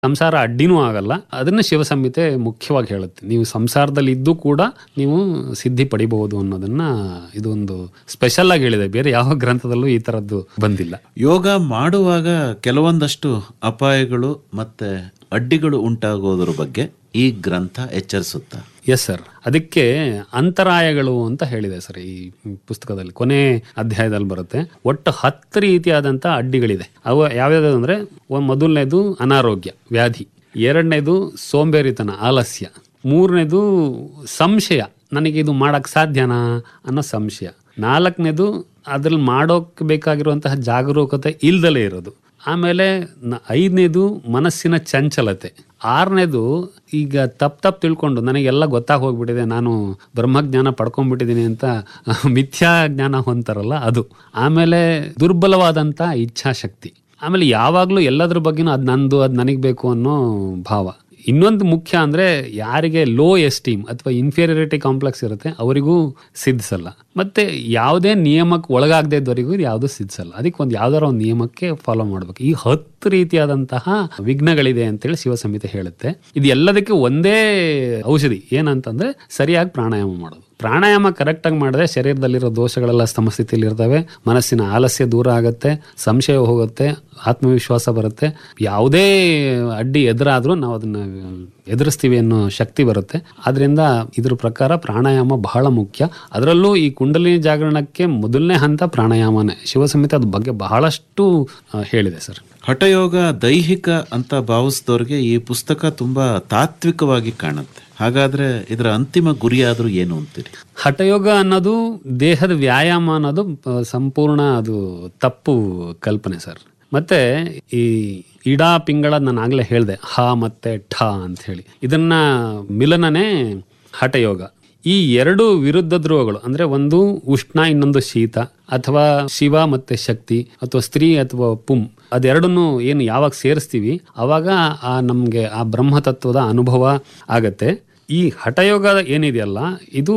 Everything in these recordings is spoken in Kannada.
ಸಂಸಾರ ಅಡ್ಡಿನೂ ಆಗಲ್ಲ ಅದನ್ನ ಶಿವಸಂಹಿತೆ ಮುಖ್ಯವಾಗಿ ಹೇಳುತ್ತೆ ನೀವು ಸಂಸಾರದಲ್ಲಿ ಇದ್ದು ಕೂಡ ನೀವು ಸಿದ್ಧಿ ಪಡಿಬಹುದು ಅನ್ನೋದನ್ನ ಇದೊಂದು ಸ್ಪೆಷಲ್ ಆಗಿ ಹೇಳಿದೆ ಬೇರೆ ಯಾವ ಗ್ರಂಥದಲ್ಲೂ ಈ ತರದ್ದು ಬಂದಿಲ್ಲ ಯೋಗ ಮಾಡುವಾಗ ಕೆಲವೊಂದಷ್ಟು ಅಪಾಯಗಳು ಮತ್ತೆ ಅಡ್ಡಿಗಳು ಉಂಟಾಗೋದ್ರ ಬಗ್ಗೆ ಈ ಗ್ರಂಥ ಎಚ್ಚರಿಸುತ್ತಾ ಎಸ್ ಸರ್ ಅದಕ್ಕೆ ಅಂತರಾಯಗಳು ಅಂತ ಹೇಳಿದೆ ಸರ್ ಈ ಪುಸ್ತಕದಲ್ಲಿ ಕೊನೆ ಅಧ್ಯಾಯದಲ್ಲಿ ಬರುತ್ತೆ ಒಟ್ಟು ಹತ್ತು ರೀತಿಯಾದಂಥ ಅಡ್ಡಿಗಳಿದೆ ಅವು ಯಾವ್ಯಾವ್ದು ಅಂದ್ರೆ ಒಂದು ಮೊದಲನೇದು ಅನಾರೋಗ್ಯ ವ್ಯಾಧಿ ಎರಡನೇದು ಸೋಂಬೇರಿತನ ಆಲಸ್ಯ ಮೂರನೇದು ಸಂಶಯ ನನಗೆ ಇದು ಮಾಡಕ್ ಸಾಧ್ಯನಾ ಅನ್ನೋ ಸಂಶಯ ನಾಲ್ಕನೇದು ಅದ್ರಲ್ಲಿ ಮಾಡೋಕ್ ಬೇಕಾಗಿರುವಂತಹ ಜಾಗರೂಕತೆ ಇಲ್ದಲೇ ಇರೋದು ಆಮೇಲೆ ನ- ಐದನೇದು ಮನಸ್ಸಿನ ಚಂಚಲತೆ ಆರನೇದು ಈಗ ತಪ್ಪು ತಪ್ಪು ತಿಳ್ಕೊಂಡು ನನಗೆಲ್ಲ ಗೊತ್ತಾಗಿ ಹೋಗ್ಬಿಟ್ಟಿದೆ ನಾನು ಬ್ರಹ್ಮಜ್ಞಾನ ಪಡ್ಕೊಂಡ್ಬಿಟ್ಟಿದ್ದೀನಿ ಅಂತ ಮಿಥ್ಯಾ ಜ್ಞಾನ ಹೊಂತಾರಲ್ಲ ಅದು ಆಮೇಲೆ ದುರ್ಬಲವಾದಂಥ ಇಚ್ಛಾಶಕ್ತಿ ಆಮೇಲೆ ಯಾವಾಗಲೂ ಎಲ್ಲದ್ರ ಬಗ್ಗೆನೂ ಅದು ನಂದು ಅದು ನನಗೆ ಬೇಕು ಅನ್ನೋ ಭಾವ ಇನ್ನೊಂದು ಮುಖ್ಯ ಅಂದ್ರೆ ಯಾರಿಗೆ ಲೋ ಎಸ್ಟೀಮ್ ಅಥವಾ ಇನ್ಫೀರಿಯರಿಟಿ ಕಾಂಪ್ಲೆಕ್ಸ್ ಇರುತ್ತೆ ಅವರಿಗೂ ಸಿದ್ಧಿಸಲ್ಲ ಮತ್ತೆ ಯಾವುದೇ ನಿಯಮಕ್ಕೆ ಒಳಗಾಗದೇ ಇದ್ದವರಿಗೂ ಇದು ಯಾವುದು ಸಿದ್ಧಿಸಲ್ಲ ಅದಕ್ಕೆ ಒಂದು ಯಾವ್ದಾರ ಒಂದು ನಿಯಮಕ್ಕೆ ಫಾಲೋ ಮಾಡ್ಬೇಕು ಈ ಹತ್ತು ರೀತಿಯಾದಂತಹ ವಿಘ್ನಗಳಿದೆ ಅಂತೇಳಿ ಶಿವಸಂಹಿತೆ ಹೇಳುತ್ತೆ ಇದು ಎಲ್ಲದಕ್ಕೆ ಒಂದೇ ಔಷಧಿ ಏನಂತಂದ್ರೆ ಸರಿಯಾಗಿ ಪ್ರಾಣಾಯಾಮ ಮಾಡೋದು ಪ್ರಾಣಾಯಾಮ ಕರೆಕ್ಟಾಗಿ ಮಾಡಿದ್ರೆ ಶರೀರದಲ್ಲಿರೋ ದೋಷಗಳೆಲ್ಲ ಸಮಸ್ಥಿತಿಯಲ್ಲಿ ಇರ್ತವೆ ಮನಸ್ಸಿನ ಆಲಸ್ಯ ದೂರ ಆಗುತ್ತೆ ಸಂಶಯ ಹೋಗುತ್ತೆ ಆತ್ಮವಿಶ್ವಾಸ ಬರುತ್ತೆ ಯಾವುದೇ ಅಡ್ಡಿ ಎದುರಾದ್ರೂ ನಾವು ಅದನ್ನ ಎದುರಿಸ್ತೀವಿ ಅನ್ನೋ ಶಕ್ತಿ ಬರುತ್ತೆ ಆದ್ರಿಂದ ಇದ್ರ ಪ್ರಕಾರ ಪ್ರಾಣಾಯಾಮ ಬಹಳ ಮುಖ್ಯ ಅದರಲ್ಲೂ ಈ ಕುಂಡಲಿನಿ ಜಾಗರಣಕ್ಕೆ ಮೊದಲನೇ ಹಂತ ಪ್ರಾಣಾಯಾಮನೇ ಶಿವಸಂಹಿತೆ ಅದ್ರ ಬಗ್ಗೆ ಬಹಳಷ್ಟು ಆ, ಹೇಳಿದೆ ಸರ್ ಹಠಯೋಗ ದೈಹಿಕ ಅಂತ ಭಾವಿಸಿದವ್ರಿಗೆ ಈ ಪುಸ್ತಕ ತುಂಬಾ ತಾತ್ವಿಕವಾಗಿ ಕಾಣುತ್ತೆ ಹಾಗಾದ್ರೆ ಇದರ ಅಂತಿಮ ಗುರಿಯಾದ್ರೂ ಏನು ಅಂತೀರಿ ಹಠಯೋಗ ಅನ್ನೋದು ದೇಹದ ವ್ಯಾಯಾಮ ಅನ್ನೋದು ಆ, ಸಂಪೂರ್ಣ ಅದು ತಪ್ಪು ಕಲ್ಪನೆ ಸರ್ ಮತ್ತೆ ಈ ಇಡಾ ಪಿಂಗಳ ನಾನು ಆಗ್ಲೇ ಹೇಳಿದೆ ಹ ಮತ್ತೆ ಠ ಅಂತ ಹೇಳಿ ಇದನ್ನ ಮಿಲನನೇ ಹಠಯೋಗ ಈ ಎರಡು ವಿರುದ್ಧ ಧ್ರುವಗಳು ಅಂದ್ರೆ ಒಂದು ಉಷ್ಣ ಇನ್ನೊಂದು ಶೀತ ಅಥವಾ ಶಿವ ಮತ್ತೆ ಶಕ್ತಿ ಅಥವಾ ಸ್ತ್ರೀ ಅಥವಾ ಪುಂ ಅದೆರಡನ್ನು ಏನು ಯಾವಾಗ ಸೇರಿಸ್ತೀವಿ ಅವಾಗ ಆ ನಮಗೆ ಆ ಬ್ರಹ್ಮತತ್ವದ ಅನುಭವ ಆಗತ್ತೆ ಈ ಹಠಯೋಗ ಏನಿದೆಯಲ್ಲ ಇದು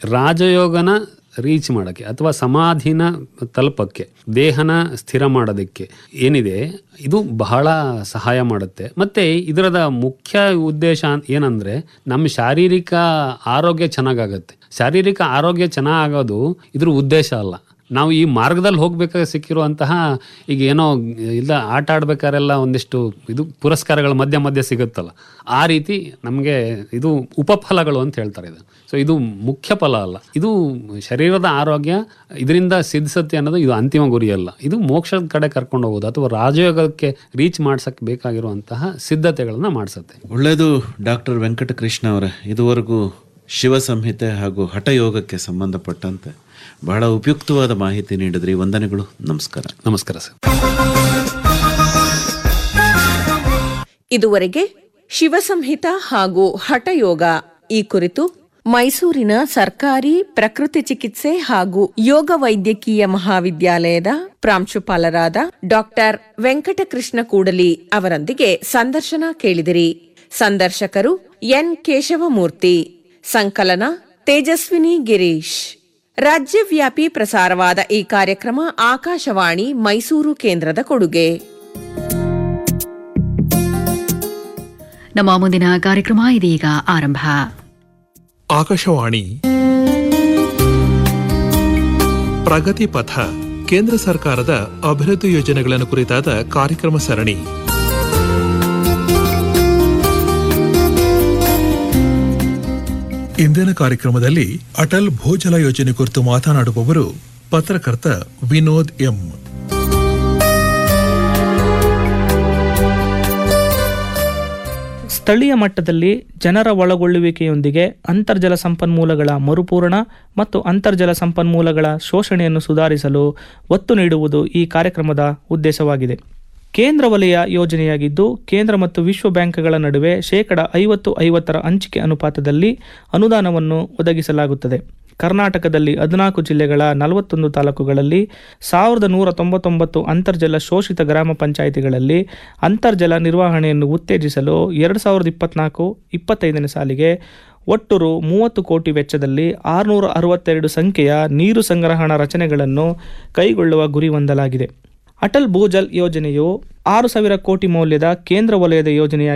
ರಾಜಯೋಗನ ರೀಚ್ ಮಾಡೋಕ್ಕೆ ಅಥವಾ ಸಮಾಧಿನ ತಲುಪಕ್ಕೆ ದೇಹನ ಸ್ಥಿರ ಮಾಡೋದಕ್ಕೆ ಏನಿದೆ ಇದು ಬಹಳ ಸಹಾಯ ಮಾಡುತ್ತೆ ಮತ್ತೆ ಇದರದ ಮುಖ್ಯ ಉದ್ದೇಶ ಏನಂದ್ರೆ ನಮ್ಮ ಶಾರೀರಿಕ ಆರೋಗ್ಯ ಚೆನ್ನಾಗಾಗತ್ತೆ ಶಾರೀರಿಕ ಆರೋಗ್ಯ ಚೆನ್ನಾಗೋದು ಇದ್ರ ಉದ್ದೇಶ ಅಲ್ಲ ನಾವು ಈ ಮಾರ್ಗದಲ್ಲಿ ಹೋಗ್ಬೇಕಾದ್ರೆ ಸಿಕ್ಕಿರುವಂತಹ ಈಗ ಏನೋ ಇಲ್ಲ ಆಟ ಆಡ್ಬೇಕಾರೆಲ್ಲ ಒಂದಿಷ್ಟು ಇದು ಪುರಸ್ಕಾರಗಳ ಮಧ್ಯ ಮಧ್ಯ ಸಿಗುತ್ತಲ್ಲ ಆ ರೀತಿ ನಮಗೆ ಇದು ಉಪಫಲಗಳು ಅಂತ ಹೇಳ್ತಾರೆ ಇದು ಸೊ ಇದು ಮುಖ್ಯ ಫಲ ಅಲ್ಲ ಇದು ಶರೀರದ ಆರೋಗ್ಯ ಇದರಿಂದ ಸಿದ್ಧಿಸುತ್ತೆ ಅನ್ನೋದು ಇದು ಅಂತಿಮ ಗುರಿ ಅಲ್ಲ ಇದು ಮೋಕ್ಷದ ಕಡೆ ಕರ್ಕೊಂಡು ಹೋಗೋದು ಅಥವಾ ರಾಜಯೋಗಕ್ಕೆ ರೀಚ್ ಮಾಡ್ಸಕ್ಕೆ ಬೇಕಾಗಿರುವಂತಹ ಸಿದ್ಧತೆಗಳನ್ನ ಮಾಡಿಸುತ್ತೆ ಒಳ್ಳೆಯದು ಡಾಕ್ಟರ್ ವೆಂಕಟಕೃಷ್ಣ ಅವರೇ ಇದುವರೆಗೂ ಶಿವ ಸಂಹಿತೆ ಹಾಗೂ ಹಠಯೋಗಕ್ಕೆ ಸಂಬಂಧಪಟ್ಟಂತೆ ಬಹಳ ಉಪಯುಕ್ತವಾದ ಮಾಹಿತಿ ನೀಡಿದ್ರಿ ವಂದನೆಗಳು ನಮಸ್ಕಾರ ನಮಸ್ಕಾರ ಸರ್ ಇದುವರೆಗೆ ಶಿವಸಂಹಿತ ಹಾಗೂ ಹಠಯೋಗ ಈ ಕುರಿತು ಮೈಸೂರಿನ ಸರ್ಕಾರಿ ಪ್ರಕೃತಿ ಚಿಕಿತ್ಸೆ ಹಾಗೂ ಯೋಗ ವೈದ್ಯಕೀಯ ಮಹಾವಿದ್ಯಾಲಯದ ಪ್ರಾಂಶುಪಾಲರಾದ ಡಾಕ್ಟರ್ ವೆಂಕಟಕೃಷ್ಣ ಕೂಡಲಿ ಅವರೊಂದಿಗೆ ಸಂದರ್ಶನ ಕೇಳಿದಿರಿ ಸಂದರ್ಶಕರು ಎನ್ ಕೇಶವಮೂರ್ತಿ ಸಂಕಲನ ತೇಜಸ್ವಿನಿ ಗಿರೀಶ್ ರಾಜ್ಯವ್ಯಾಪಿ ಪ್ರಸಾರವಾದ ಈ ಕಾರ್ಯಕ್ರಮ ಆಕಾಶವಾಣಿ ಮೈಸೂರು ಕೇಂದ್ರದ ಕೊಡುಗೆ ನಮ್ಮ ಮುಂದಿನ ಕಾರ್ಯಕ್ರಮ ಇದೀಗ ಆರಂಭ ಆಕಾಶವಾಣಿ ಪ್ರಗತಿ ಪಥ ಕೇಂದ್ರ ಸರ್ಕಾರದ ಅಭಿವೃದ್ಧಿ ಯೋಜನೆಗಳನ್ನು ಕುರಿತಾದ ಕಾರ್ಯಕ್ರಮ ಸರಣಿ ಇಂದಿನ ಕಾರ್ಯಕ್ರಮದಲ್ಲಿ ಅಟಲ್ ಭೂಜಲ ಯೋಜನೆ ಕುರಿತು ಮಾತನಾಡುವವರು ಪತ್ರಕರ್ತ ವಿನೋದ್ ಎಂ ಸ್ಥಳೀಯ ಮಟ್ಟದಲ್ಲಿ ಜನರ ಒಳಗೊಳ್ಳುವಿಕೆಯೊಂದಿಗೆ ಅಂತರ್ಜಲ ಸಂಪನ್ಮೂಲಗಳ ಮರುಪೂರಣ ಮತ್ತು ಅಂತರ್ಜಲ ಸಂಪನ್ಮೂಲಗಳ ಶೋಷಣೆಯನ್ನು ಸುಧಾರಿಸಲು ಒತ್ತು ನೀಡುವುದು ಈ ಕಾರ್ಯಕ್ರಮದ ಉದ್ದೇಶವಾಗಿದೆ ಕೇಂದ್ರ ವಲಯ ಯೋಜನೆಯಾಗಿದ್ದು ಕೇಂದ್ರ ಮತ್ತು ವಿಶ್ವ ಬ್ಯಾಂಕ್ಗಳ ನಡುವೆ ಶೇಕಡ ಐವತ್ತು ಐವತ್ತರ ಹಂಚಿಕೆ ಅನುಪಾತದಲ್ಲಿ ಅನುದಾನವನ್ನು ಒದಗಿಸಲಾಗುತ್ತದೆ ಕರ್ನಾಟಕದಲ್ಲಿ ಹದಿನಾಲ್ಕು ಜಿಲ್ಲೆಗಳ ನಲವತ್ತೊಂದು ತಾಲೂಕುಗಳಲ್ಲಿ ಸಾವಿರದ ನೂರ ತೊಂಬತ್ತೊಂಬತ್ತು ಅಂತರ್ಜಲ ಶೋಷಿತ ಗ್ರಾಮ ಪಂಚಾಯಿತಿಗಳಲ್ಲಿ ಅಂತರ್ಜಲ ನಿರ್ವಹಣೆಯನ್ನು ಉತ್ತೇಜಿಸಲು ಎರಡು ಸಾವಿರದ ಇಪ್ಪತ್ನಾಲ್ಕು ಇಪ್ಪತ್ತೈದನೇ ಸಾಲಿಗೆ ಒಟ್ಟು ರು ಮೂವತ್ತು ಕೋಟಿ ವೆಚ್ಚದಲ್ಲಿ ಆರುನೂರ ಅರವತ್ತೆರಡು ಸಂಖ್ಯೆಯ ನೀರು ಸಂಗ್ರಹಣಾ ರಚನೆಗಳನ್ನು ಕೈಗೊಳ್ಳುವ ಗುರಿ ಹೊಂದಲಾಗಿದೆ ಅಟಲ್ ಭೂಜಲ್ ಯೋಜನೆಯು ಆರು ಸಾವಿರ ಕೋಟಿ ಮೌಲ್ಯದ ಕೇಂದ್ರ ವಲಯದ ಯೋಜನೆಯಾಗಿ